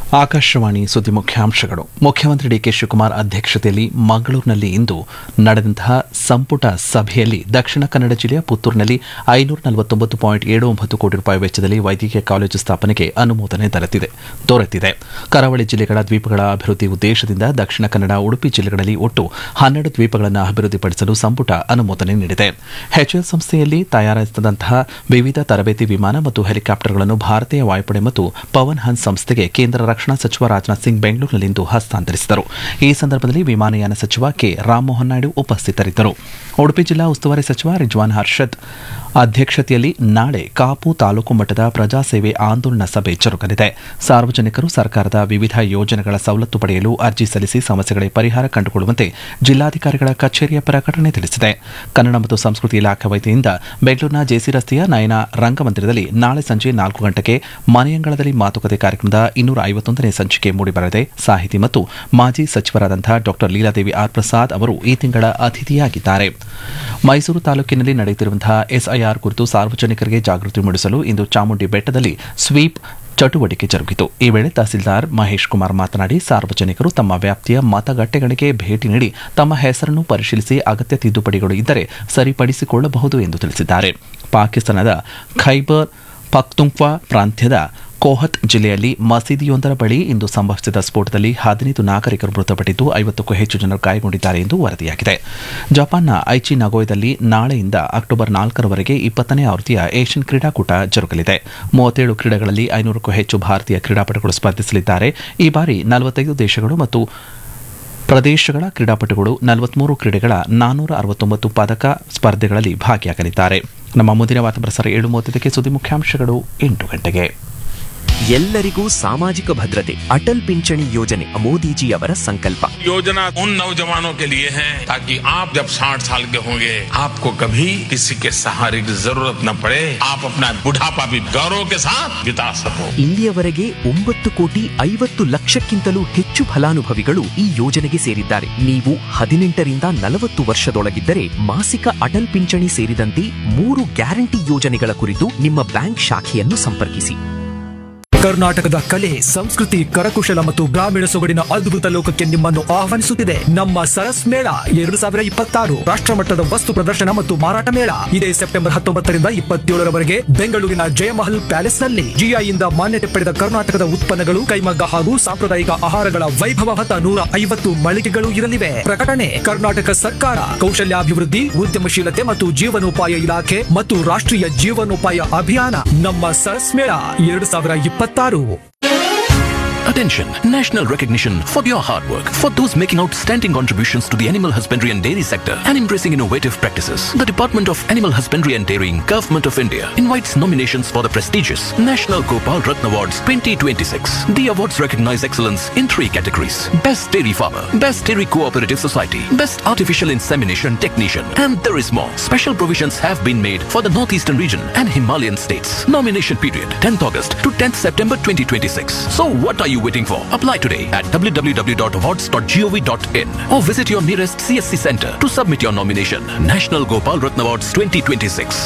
ಆಕಾಶವಾಣಿ ಸುದ್ದಿ ಮುಖ್ಯಾಂಶಗಳು ಮುಖ್ಯಮಂತ್ರಿ ಡಿಕೆ ಶಿವಕುಮಾರ್ ಅಧ್ಯಕ್ಷತೆಯಲ್ಲಿ ಮಂಗಳೂರಿನಲ್ಲಿ ಇಂದು ನಡೆದಂತಹ ಸಂಪುಟ ಸಭೆಯಲ್ಲಿ ದಕ್ಷಿಣ ಕನ್ನಡ ಜಿಲ್ಲೆಯ ಪುತ್ತೂರಿನಲ್ಲಿ ಐನೂರ ನಲವತ್ತೊಂಬತ್ತು ಪಾಯಿಂಟ್ ಏಳು ಒಂಬತ್ತು ಕೋಟಿ ರೂಪಾಯಿ ವೆಚ್ಚದಲ್ಲಿ ವೈದ್ಯಕೀಯ ಕಾಲೇಜು ಸ್ಥಾಪನೆಗೆ ಅನುಮೋದನೆ ದೊರೆತಿದೆ ದೊರೆತಿದೆ ಕರಾವಳಿ ಜಿಲ್ಲೆಗಳ ದ್ವೀಪಗಳ ಅಭಿವೃದ್ಧಿ ಉದ್ದೇಶದಿಂದ ದಕ್ಷಿಣ ಕನ್ನಡ ಉಡುಪಿ ಜಿಲ್ಲೆಗಳಲ್ಲಿ ಒಟ್ಟು ಹನ್ನೆರಡು ದ್ವೀಪಗಳನ್ನು ಅಭಿವೃದ್ಧಿಪಡಿಸಲು ಸಂಪುಟ ಅನುಮೋದನೆ ನೀಡಿದೆ ಎಚ್ಎಲ್ ಸಂಸ್ಥೆಯಲ್ಲಿ ತಯಾರಿಸಿದಂತಹ ವಿವಿಧ ತರಬೇತಿ ವಿಮಾನ ಮತ್ತು ಹೆಲಿಕಾಪ್ಟರ್ಗಳನ್ನು ಭಾರತೀಯ ವಾಯುಪಡೆ ಮತ್ತು ಪವನ್ ಹನ್ಸ್ ಸಂಸ್ಥೆಗೆ ಕೇಂದ್ರ ರಕ್ಷಣಾ ಸಚಿವ ರಾಜನಾಥ್ ಸಿಂಗ್ ಬೆಂಗಳೂರಿನಲ್ಲಿಂದು ಹಸ್ತಾಂತರಿಸಿದರು ಈ ಸಂದರ್ಭದಲ್ಲಿ ವಿಮಾನಯಾನ ಸಚಿವ ಕೆ ರಾಮಮೋಹನ್ ನಾಯ್ಡು ಉಪಸ್ಥಿತರಿದ್ದರು ಉಡುಪಿ ಜಿಲ್ಲಾ ಉಸ್ತುವಾರಿ ಸಚಿವ ರಿಜ್ವಾನ್ ಹರ್ಷದ್ ಅಧ್ಯಕ್ಷತೆಯಲ್ಲಿ ನಾಳೆ ಕಾಪು ತಾಲೂಕು ಮಟ್ಟದ ಪ್ರಜಾಸೇವೆ ಆಂದೋಲನ ಸಭೆ ಜರುಗಲಿದೆ ಸಾರ್ವಜನಿಕರು ಸರ್ಕಾರದ ವಿವಿಧ ಯೋಜನೆಗಳ ಸವಲತ್ತು ಪಡೆಯಲು ಅರ್ಜಿ ಸಲ್ಲಿಸಿ ಸಮಸ್ಯೆಗಳಿಗೆ ಪರಿಹಾರ ಕಂಡುಕೊಳ್ಳುವಂತೆ ಜಿಲ್ಲಾಧಿಕಾರಿಗಳ ಕಚೇರಿಯ ಪ್ರಕಟಣೆ ತಿಳಿಸಿದೆ ಕನ್ನಡ ಮತ್ತು ಸಂಸ್ಕೃತಿ ಇಲಾಖೆ ವತಿಯಿಂದ ಬೆಂಗಳೂರಿನ ಜೆಸಿ ರಸ್ತೆಯ ನಯನ ರಂಗಮಂದಿರದಲ್ಲಿ ನಾಳೆ ಸಂಜೆ ನಾಲ್ಕು ಗಂಟೆಗೆ ಮನೆಯಂಗಳದಲ್ಲಿ ಮಾತುಕತೆ ಕಾರ್ಯಕ್ರಮದ ಇನ್ನೂರ ಐವತ್ತೊಂದನೇ ಸಂಚಿಕೆ ಮೂಡಿಬರಲಿದೆ ಸಾಹಿತಿ ಮತ್ತು ಮಾಜಿ ಸಚಿವರಾದಂತಹ ಡಾ ಲೀಲಾದೇವಿ ಆರ್ ಪ್ರಸಾದ್ ಅವರು ಈ ತಿಂಗಳ ಅತಿಥಿಯಾಗಿದ್ದಾರೆ ಮೈಸೂರು ತಾಲೂಕಿನಲ್ಲಿ ನಡೆಯುತ್ತಿರುವಂತಹ ಎಸ್ಐಆರ್ ಕುರಿತು ಸಾರ್ವಜನಿಕರಿಗೆ ಜಾಗೃತಿ ಮೂಡಿಸಲು ಇಂದು ಚಾಮುಂಡಿ ಬೆಟ್ಟದಲ್ಲಿ ಸ್ವೀಪ್ ಚಟುವಟಿಕೆ ಜರುಗಿತು ಈ ವೇಳೆ ತಹಸೀಲ್ದಾರ್ ಮಹೇಶ್ ಕುಮಾರ್ ಮಾತನಾಡಿ ಸಾರ್ವಜನಿಕರು ತಮ್ಮ ವ್ಯಾಪ್ತಿಯ ಮತಗಟ್ಟೆಗಳಿಗೆ ಭೇಟಿ ನೀಡಿ ತಮ್ಮ ಹೆಸರನ್ನು ಪರಿಶೀಲಿಸಿ ಅಗತ್ಯ ತಿದ್ದುಪಡಿಗಳು ಇದ್ದರೆ ಸರಿಪಡಿಸಿಕೊಳ್ಳಬಹುದು ಎಂದು ತಿಳಿಸಿದ್ದಾರೆ ಪಾಕಿಸ್ತಾನದ ಖೈಬರ್ ಪಖ್ತುಂಕ್ವಾ ಪ್ರಾಂತ್ಯದ ಕೋಹತ್ ಜಿಲ್ಲೆಯಲ್ಲಿ ಮಸೀದಿಯೊಂದರ ಬಳಿ ಇಂದು ಸಂಭವಿಸಿದ ಸ್ಫೋಟದಲ್ಲಿ ಹದಿನೈದು ನಾಗರಿಕರು ಮೃತಪಟ್ಟಿದ್ದು ಐವತ್ತಕ್ಕೂ ಹೆಚ್ಚು ಜನರು ಗಾಯಗೊಂಡಿದ್ದಾರೆ ಎಂದು ವರದಿಯಾಗಿದೆ ಜಪಾನ್ನ ಐಚಿ ನಗೋಯದಲ್ಲಿ ನಾಳೆಯಿಂದ ಅಕ್ಟೋಬರ್ ನಾಲ್ಕರವರೆಗೆ ಇಪ್ಪತ್ತನೇ ಆವೃತ್ತಿಯ ಏಷ್ಯನ್ ಕ್ರೀಡಾಕೂಟ ಜರುಗಲಿದೆ ಮೂವತ್ತೇಳು ಕ್ರೀಡೆಗಳಲ್ಲಿ ಐನೂರಕ್ಕೂ ಹೆಚ್ಚು ಭಾರತೀಯ ಕ್ರೀಡಾಪಟುಗಳು ಸ್ಪರ್ಧಿಸಲಿದ್ದಾರೆ ಈ ಬಾರಿ ನಲವತ್ತೈದು ದೇಶಗಳು ಮತ್ತು ಪ್ರದೇಶಗಳ ಕ್ರೀಡಾಪಟುಗಳು ನಲವತ್ಮೂರು ಕ್ರೀಡೆಗಳ ನಾನ್ನೂರ ಅರವತ್ತೊಂಬತ್ತು ಪದಕ ಸ್ಪರ್ಧೆಗಳಲ್ಲಿ ಭಾಗಿಯಾಗಲಿದ್ದಾರೆ ನಮ್ಮ ಮುಂದಿನ ವಾರ್ತಾ ಪ್ರಸಾರ ಏಳು ಮೂವತ್ತೈದಕ್ಕೆ ಸುದ್ದಿ ಮುಖ್ಯಾಂಶಗಳು ಎಂಟು ಗಂಟೆಗೆ ಎಲ್ಲರಿಗೂ ಸಾಮಾಜಿಕ ಭದ್ರತೆ ಅಟಲ್ ಪಿಂಚಣಿ ಯೋಜನೆ ಮೋದಿಜಿಯವರ ಸಂಕಲ್ಪ योजना उन नौजवानों के लिए है ताकि आप जब 60 साल के होंगे आपको कभी किसी के सहारे की जरूरत न पड़े आप अपना बुढ़ापा भी गौरव के साथ बिता सको ಇಲ್ಲಿಯವರೆಗೆ ಒಂಬತ್ತು ಕೋಟಿ ಐವತ್ತು ಲಕ್ಷಕ್ಕಿಂತಲೂ ಹೆಚ್ಚು ಫಲಾನುಭವಿಗಳು ಈ ಯೋಜನೆಗೆ ಸೇರಿದ್ದಾರೆ ನೀವು ಹದಿನೆಂಟರಿಂದ ನಲವತ್ತು ವರ್ಷದೊಳಗಿದ್ದರೆ ಮಾಸಿಕ ಅಟಲ್ ಪಿಂಚಣಿ ಸೇರಿದಂತೆ ಮೂರು ಗ್ಯಾರಂಟಿ ಯೋಜನೆಗಳ ಕುರಿತು ನಿಮ್ಮ ಬ್ಯಾಂಕ್ ಶಾಖೆಯನ್ನು ಸಂಪರ್ಕಿಸಿ ಕರ್ನಾಟಕದ ಕಲೆ ಸಂಸ್ಕೃತಿ ಕರಕುಶಲ ಮತ್ತು ಗ್ರಾಮೀಣ ಸೊಗಡಿನ ಅದ್ಭುತ ಲೋಕಕ್ಕೆ ನಿಮ್ಮನ್ನು ಆಹ್ವಾನಿಸುತ್ತಿದೆ ನಮ್ಮ ಸರಸ್ ಮೇಳ ಎರಡು ಸಾವಿರ ಇಪ್ಪತ್ತಾರು ರಾಷ್ಟ್ರಮಟ್ಟದ ವಸ್ತು ಪ್ರದರ್ಶನ ಮತ್ತು ಮಾರಾಟ ಮೇಳ ಇದೇ ಸೆಪ್ಟೆಂಬರ್ ಹತ್ತೊಂಬತ್ತರಿಂದ ಇಪ್ಪತ್ತೇಳರವರೆಗೆ ಬೆಂಗಳೂರಿನ ಜಯಮಹಲ್ ಪ್ಯಾಲೇಸ್ ನಲ್ಲಿ ಜಿಐಯಿಂದ ಮಾನ್ಯತೆ ಪಡೆದ ಕರ್ನಾಟಕದ ಉತ್ಪನ್ನಗಳು ಕೈಮಗ್ಗ ಹಾಗೂ ಸಾಂಪ್ರದಾಯಿಕ ಆಹಾರಗಳ ವೈಭವ ಹೊತ್ತ ನೂರ ಐವತ್ತು ಮಳಿಗೆಗಳು ಇರಲಿವೆ ಪ್ರಕಟಣೆ ಕರ್ನಾಟಕ ಸರ್ಕಾರ ಕೌಶಲ್ಯಾಭಿವೃದ್ಧಿ ಉದ್ಯಮಶೀಲತೆ ಮತ್ತು ಜೀವನೋಪಾಯ ಇಲಾಖೆ ಮತ್ತು ರಾಷ್ಟ್ರೀಯ ಜೀವನೋಪಾಯ ಅಭಿಯಾನ ನಮ್ಮ ಸರಸ್ ಮೇಳ ಎರಡು ಸಾವಿರ ಇಪ್ಪತ್ತಾರು Attention! National recognition for your hard work. For those making outstanding contributions to the animal husbandry and dairy sector and embracing innovative practices, the Department of Animal Husbandry and Dairying, Government of India invites nominations for the prestigious National Gopal Ratna Awards 2026. The awards recognize excellence in three categories. Best Dairy Farmer, Best Dairy Cooperative Society, Best Artificial Insemination Technician, and there is more. Special provisions have been made for the Northeastern region and Himalayan states. Nomination period 10th August to 10th September 2026. So what are you waiting for? Apply today at www.awards.gov.in or visit your nearest CSC center to submit your nomination. National Gopal Ratna Awards 2026.